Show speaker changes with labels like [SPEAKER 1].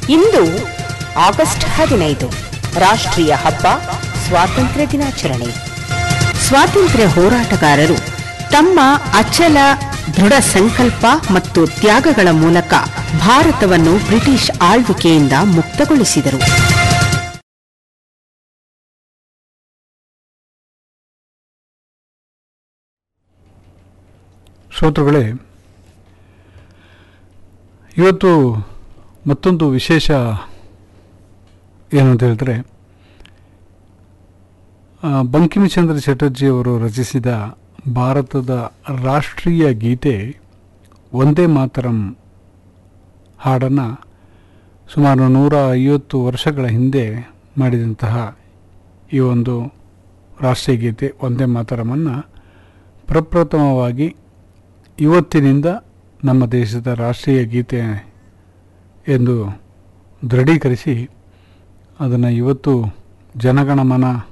[SPEAKER 1] ಇಂದು August ಹದಿನೈದು ರಾಷ್ಟ್ರೀಯ ಹಬ್ಬ ಸ್ವಾತಂತ್ರ್ಯ ದಿನಾಚರಣೆ ಸ್ವಾತಂತ್ರ್ಯ ಹೋರಾಟಗಾರರು ತಮ್ಮ ಅಚಲ ದೃಢ ಸಂಕಲ್ಪ ಮತ್ತು ತ್ಯಾಗಗಳ ಮೂಲಕ ಭಾರತವನ್ನು ಬ್ರಿಟಿಷ್ ಆಳ್ವಿಕೆಯಿಂದ ಮುಕ್ತಗೊಳಿಸಿದರು
[SPEAKER 2] ಶ್ರೋತೃಗಳೇ ಇವತ್ತು ಮತ್ತೊಂದು ವಿಶೇಷ ಏನು ಅಂತ ಹೇಳಿದ್ರೆ ಆ, ಬಂಕಿಂಚಂದ್ರ ಚಟರ್ಜಿ ಅವರು ರಚಿಸಿದ ಭಾರತದ ರಾಷ್ಟ್ರೀಯ ಗೀತೆ ಒಂದೇ ಮಾತರಂ ಹಾಡನ್ನು ಸುಮಾರು ನೂರ ಐವತ್ತು ವರ್ಷಗಳ ಹಿಂದೆ ಮಾಡಿದಂತಹ ಈ ಒಂದು ರಾಷ್ಟ್ರೀಯ ಗೀತೆ ಒಂದೇ ಮಾತರಮನ್ನು ಪ್ರಪ್ರಥಮವಾಗಿ ಇವತ್ತಿನಿಂದ ನಮ್ಮ ದೇಶದ ರಾಷ್ಟ್ರೀಯ ಗೀತೆ ಎಂದು ದೃಢೀಕರಿಸಿ ಅದನ್ನು ಇವತ್ತು ಜನಗಣಮನ